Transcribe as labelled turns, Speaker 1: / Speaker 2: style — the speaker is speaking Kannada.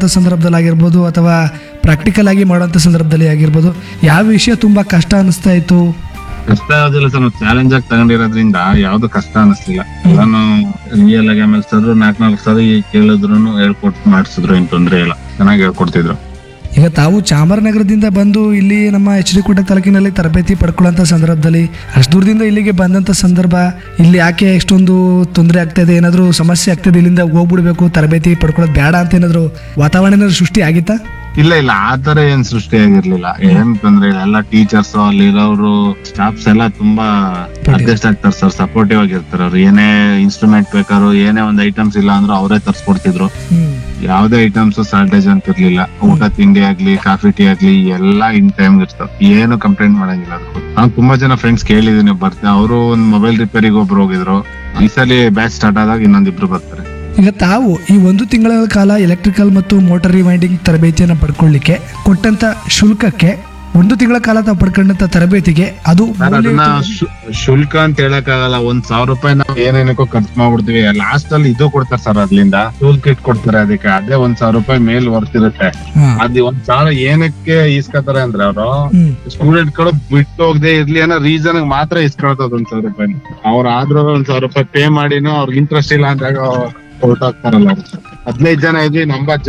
Speaker 1: ಸಂದರ್ಭದಲ್ಲಿ ಆಗಿರ್ಬೋದು ಅಥವಾ ಪ್ರಾಕ್ಟಿಕಲ್ ಆಗಿ ಮಾಡೋಂಥ ಸಂದರ್ಭದಲ್ಲಿ ಆಗಿರ್ಬೋದು ಯಾವ ವಿಷಯ ತುಂಬಾ ಕಷ್ಟ ಅನಿಸ್ತಾ ಇತ್ತು
Speaker 2: ಕಷ್ಟ ಯಾವ್ದಿಲ್ಲ ಸರ್ ನಾವು ಚಾಲೆಂಜ್ ಆಗಿ ತಗೊಂಡಿರೋದ್ರಿಂದ ಯಾವ್ದು ಕಷ್ಟ ಅನಿಸ್ಲಿಲ್ಲ ಎಲ್ಲಾನು ರಿಯಲ್ ಆಗಿ ಆಮೇಲೆ ಸರ್ ನಾಲ್ಕ್ ನಾಲ್ಕು ಸರಿ ಕೇಳಿದ್ರು ಹೇಳ್ಕೊಟ್ ಮಾಡಿಸಿದ್ರು ಏನ್ ತೊಂದ್ರೆ ಇಲ್ಲ ಚೆನ್ನಾಗಿ ಹೇಳ್ಕೊಡ್ತಿದ್ರು
Speaker 1: ಈಗ ತಾವು ಚಾಮರಾಜನಗರದಿಂದ ಬಂದು ಇಲ್ಲಿ ನಮ್ಮ ಎಚ್ ಡಿ ಕೋಟೆ ತಾಲೂಕಿನಲ್ಲಿ ತರಬೇತಿ ಪಡ್ಕೊಳ್ಳೋಂಥ ಸಂದರ್ಭದಲ್ಲಿ ಅಷ್ಟು ದೂರದಿಂದ ಇಲ್ಲಿಗೆ ಬಂದಂಥ ಸಂದರ್ಭ ಇಲ್ಲಿ ಯಾಕೆ ಎಷ್ಟೊಂದು ತೊಂದರೆ ಆಗ್ತಾ ಇದೆ ಏನಾದರೂ ಸಮಸ್ಯೆ ಆಗ್ತದೆ ಇಲ್ಲಿಂದ ಹೋಗ್ಬಿಡ್ಬೇಕು ತರಬೇತಿ ಪಡ್ಕೊಳ್ಳೋದು ಬೇಡ ಅಂತ ಏನಾದರೂ ವಾತಾವರಣ ಏನಾದ್ರು ಸೃಷ್ಟಿ ಆಗಿತ್ತಾ
Speaker 2: ಇಲ್ಲ ಇಲ್ಲ ಆ ತರ ಏನ್ ಸೃಷ್ಟಿ ಆಗಿರ್ಲಿಲ್ಲ ಏನ್ ತೊಂದ್ರೆ ಇಲ್ಲ ಎಲ್ಲ ಟೀಚರ್ಸ್ ಅಲ್ಲಿ ಇರೋರು ಸ್ಟಾಫ್ಸ್ ಎಲ್ಲ ತುಂಬಾ ಅಡ್ಜಸ್ಟ್ ಆಗ್ತಾರೆ ಸರ್ ಸಪೋರ್ಟಿವ್ ಆಗಿರ್ತಾರೆ ಅವ್ರು ಏನೇ ಇನ್ಸ್ಟ್ರೂಮೆಂಟ್ ಬೇಕಾದ್ರು ಏನೇ ಒಂದ್ ಐಟಮ್ಸ್ ಇಲ್ಲ ಅಂದ್ರೂ ಅವರೇ ತರ್ಸ್ಕೊಡ್ತಿದ್ರು
Speaker 1: ಹ್ಮ್
Speaker 2: ಯಾವ್ದೇ ಐಟಮ್ಸ್ ಸಾಲ್ಟೇಜ್ ಅಂತ ಇರ್ಲಿಲ್ಲ ಊಟ ತಿಂಡಿ ಆಗ್ಲಿ ಕಾಫಿ ಟೀ ಆಗ್ಲಿ ಎಲ್ಲಾ ಇನ್ ಟೈಮ್ ಇರ್ತಾವ ಏನು ಕಂಪ್ಲೇಂಟ್ ಮಾಡಂಗಿಲ್ಲ ಅದಕ್ಕೂ ನಾನ್ ತುಂಬಾ ಜನ ಫ್ರೆಂಡ್ಸ್ ಕೇಳಿದೀನಿ ಬರ್ತೀನಿ ಅವರು ಒಂದ್ ಮೊಬೈಲ್ ರಿಪೇರಿಗೆ ಒಬ್ರು ಹೋಗಿದ್ರು ಈ ಸಲ ಬ್ಯಾಚ್ ಸ್ಟಾರ್ಟ್ ಆದಾಗ ಇನ್ನೊಂದಿಬ್ರು ಬರ್ತಾರೆ
Speaker 1: ಈಗ ತಾವು ಈ ಒಂದು ತಿಂಗಳ ಕಾಲ ಎಲೆಕ್ಟ್ರಿಕಲ್ ಮತ್ತು ಮೋಟರ್ ರಿವೈಂಡಿಂಗ್ ತರಬೇತಿಯನ್ನು ಪಡ್ಕೊಳ್ಳಿಕ್ಕೆ ಕೊಟ್ಟಂತ ಶುಲ್ಕಕ್ಕೆ ಒಂದು ತಿಂಗಳ ಕಾಲ ತಾವು ಪಡ್ಕೊಂಡಂತ ತರಬೇತಿಗೆ ಅದು
Speaker 2: ಸರ್ ಅದನ್ನ
Speaker 1: ಮೌಲ್ಯಯುತ-
Speaker 2: ಶು- ಶುಲ್ಕ ಅಂತ ಹೇಳಕ್ ಆಗಲ್ಲ ಒಂದ್ ಸಾವಿರ ರೂಪಾಯಿ ನಾವು ಏನೇನಕ್ಕೋ ಖರ್ಚು ಮಾಡ್ಬಿಡ್ತೀವಿ ಲಾಸ್ಟ್ ಅಲ್ಲಿ ಇದು ಕೊಡ್ತಾರೆ ಸರ್ ಅದ್ರಿಂದ ಟೂಲ್ ಕಿಟ್ ಕೊಡ್ತಾರೆ ಅದಕ್ಕೆ ಅದೇ ಒಂದ್ ಸಾವಿರ ರೂಪಾಯಿ ಮೇಲ್ ವರ್ತಿರುತ್ತೆ
Speaker 1: ಹಾ.
Speaker 2: ಅದ್ ಒಂದ್ ಸಾವಿರ ಏನಕ್ಕೆ ಇಸ್ಕೊತಾರೆ ಅಂದ್ರೆ ಅವರು
Speaker 1: ಹ್ಮ್
Speaker 2: ಸ್ಟೂಡೆಂಟ್ ಗಳು ಬಿಟ್ಟು ಹೋಗದೆ ಇರ್ಲಿ ಅನ್ನೋ ರೀಸನ್ ಮಾತ್ರ ಇಸ್ಕೊಳ್ತದ ಒಂದ್ ಸಾವಿರ ರೂಪಾಯಿ ಅವ್ರ ಆದ್ರೂ ಒಂದ್ ಸಾವಿರ ರೂಪಾಯಿ ಪೇ ಮಾಡಿನೂ ಅವ್ರಿಗೆ ಇಂಟ್ರೆಸ್ಟ್ ಇಲ್ಲ ಅಂದಾಗ ಹೊರಟೋಗ್ತಾರಲ್ಲ ಹದಿನೈದು ಜನ ಇದ್ವಿ ನಂಬತ್